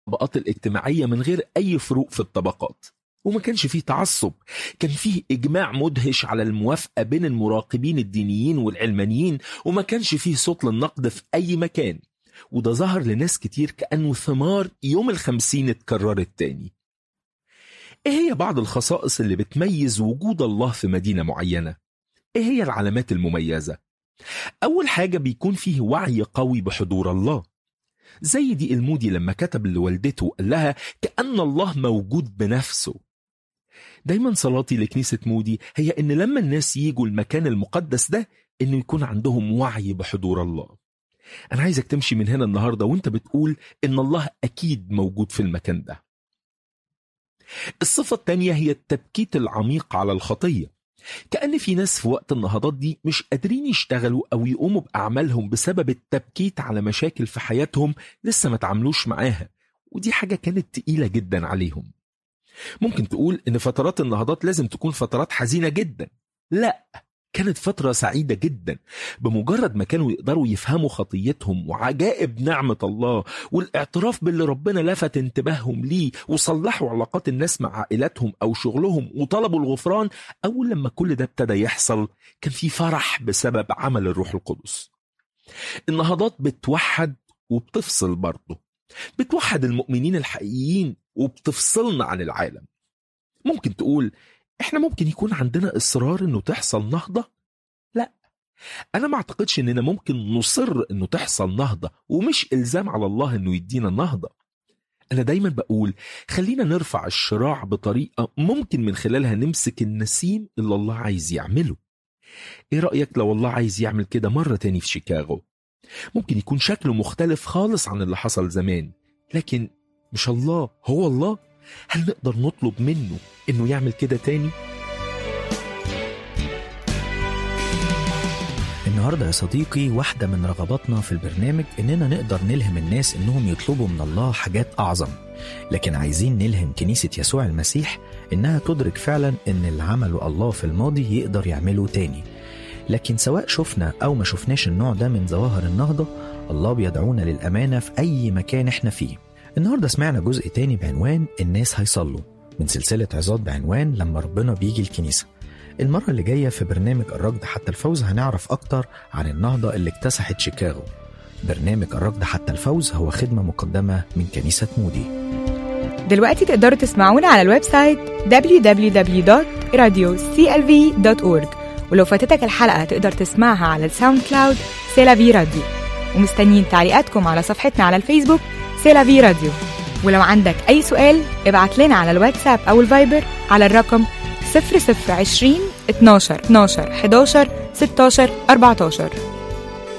الطبقات الاجتماعية من غير أي فروق في الطبقات وما كانش فيه تعصب كان فيه إجماع مدهش على الموافقة بين المراقبين الدينيين والعلمانيين وما كانش فيه صوت للنقد في أي مكان وده ظهر لناس كتير كأنه ثمار يوم الخمسين اتكررت تاني ايه هي بعض الخصائص اللي بتميز وجود الله في مدينة معينة؟ ايه هي العلامات المميزة؟ أول حاجة بيكون فيه وعي قوي بحضور الله زي دي المودي لما كتب لوالدته قال لها كأن الله موجود بنفسه دايما صلاتي لكنيسة مودي هي إن لما الناس يجوا المكان المقدس ده إنه يكون عندهم وعي بحضور الله أنا عايزك تمشي من هنا النهاردة وإنت بتقول إن الله أكيد موجود في المكان ده الصفة التانية هي التبكيت العميق على الخطية كأن في ناس في وقت النهضات دي مش قادرين يشتغلوا أو يقوموا بأعمالهم بسبب التبكيت على مشاكل في حياتهم لسه ما تعاملوش معاها ودي حاجة كانت تقيلة جدا عليهم ممكن تقول إن فترات النهضات لازم تكون فترات حزينة جدا لا كانت فترة سعيدة جدا بمجرد ما كانوا يقدروا يفهموا خطيتهم وعجائب نعمة الله والاعتراف باللي ربنا لفت انتباههم ليه وصلحوا علاقات الناس مع عائلاتهم أو شغلهم وطلبوا الغفران أول لما كل ده ابتدى يحصل كان في فرح بسبب عمل الروح القدس النهضات بتوحد وبتفصل برضه بتوحد المؤمنين الحقيقيين وبتفصلنا عن العالم ممكن تقول احنا ممكن يكون عندنا اصرار انه تحصل نهضه لا انا ما اعتقدش اننا ممكن نصر انه تحصل نهضه ومش الزام على الله انه يدينا النهضه انا دايما بقول خلينا نرفع الشراع بطريقه ممكن من خلالها نمسك النسيم اللي الله عايز يعمله ايه رايك لو الله عايز يعمل كده مره تاني في شيكاغو ممكن يكون شكله مختلف خالص عن اللي حصل زمان لكن مش الله هو الله هل نقدر نطلب منه انه يعمل كده تاني النهارده يا صديقي واحدة من رغباتنا في البرنامج إننا نقدر نلهم الناس إنهم يطلبوا من الله حاجات أعظم لكن عايزين نلهم كنيسة يسوع المسيح إنها تدرك فعلا إن اللي عمله الله في الماضي يقدر يعمله تاني لكن سواء شفنا أو ما شفناش النوع ده من ظواهر النهضة الله بيدعونا للأمانة في أي مكان إحنا فيه النهارده سمعنا جزء تاني بعنوان الناس هيصلوا من سلسلة عظات بعنوان لما ربنا بيجي الكنيسة المرة اللي جاية في برنامج الركض حتى الفوز هنعرف أكتر عن النهضة اللي اكتسحت شيكاغو برنامج الركض حتى الفوز هو خدمة مقدمة من كنيسة مودي دلوقتي تقدروا تسمعونا على الويب سايت www.radioclv.org ولو فاتتك الحلقة تقدر تسمعها على الساوند كلاود سيلافي راديو ومستنيين تعليقاتكم على صفحتنا على الفيسبوك سيلافي راديو ولو عندك أي سؤال ابعت لنا على الواتساب أو الفايبر على الرقم 0020 12 12 11 16 14